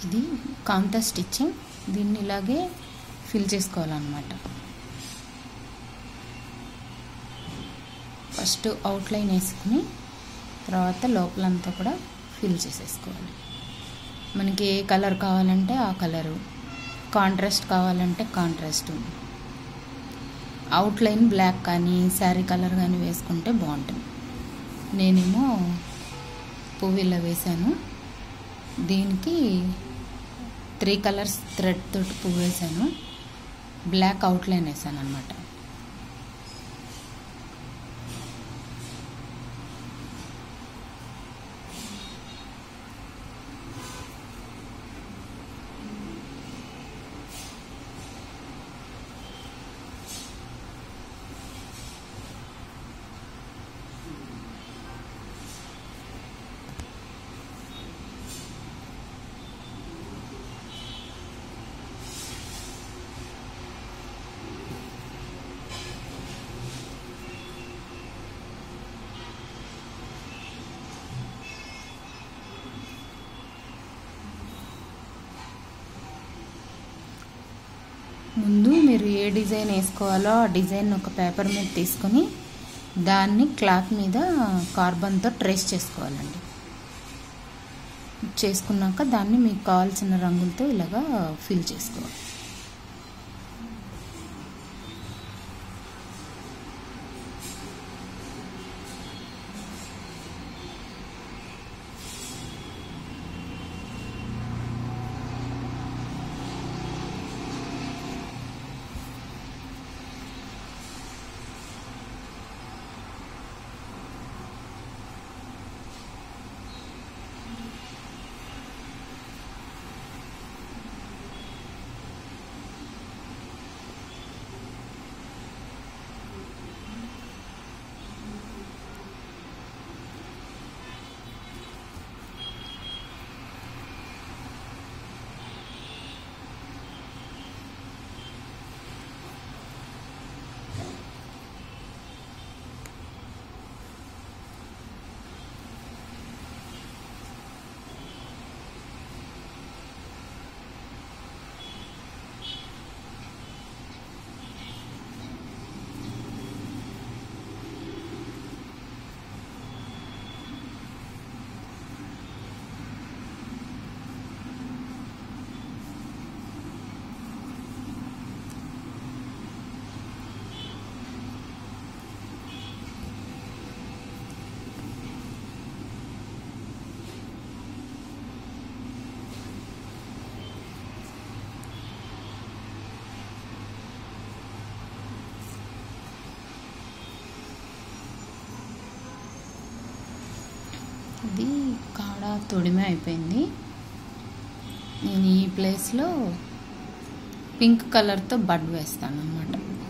ఇది కాంతా స్టిచ్చింగ్ దీన్ని ఇలాగే ఫిల్ చేసుకోవాలన్నమాట ఫస్ట్ అవుట్లైన్ వేసుకుని తర్వాత లోపలంతా కూడా ఫిల్ చేసేసుకోవాలి మనకి ఏ కలర్ కావాలంటే ఆ కలరు కాంట్రాస్ట్ కావాలంటే కాంట్రాస్ట్ అవుట్లైన్ బ్లాక్ కానీ శారీ కలర్ కానీ వేసుకుంటే బాగుంటుంది నేనేమో పువ్వులో వేశాను దీనికి త్రీ కలర్స్ థ్రెడ్ తోటి పువ్వు వేసాను బ్లాక్ అవుట్లైన్ వేసాను అనమాట ముందు మీరు ఏ డిజైన్ వేసుకోవాలో ఆ డిజైన్ ఒక పేపర్ మీద తీసుకొని దాన్ని క్లాత్ మీద కార్బన్తో ట్రేస్ చేసుకోవాలండి చేసుకున్నాక దాన్ని మీకు కావాల్సిన రంగులతో ఇలాగా ఫిల్ చేసుకోవాలి ఇది కాడ తొడిమే అయిపోయింది నేను ఈ ప్లేస్లో పింక్ కలర్తో బడ్ వేస్తాను అనమాట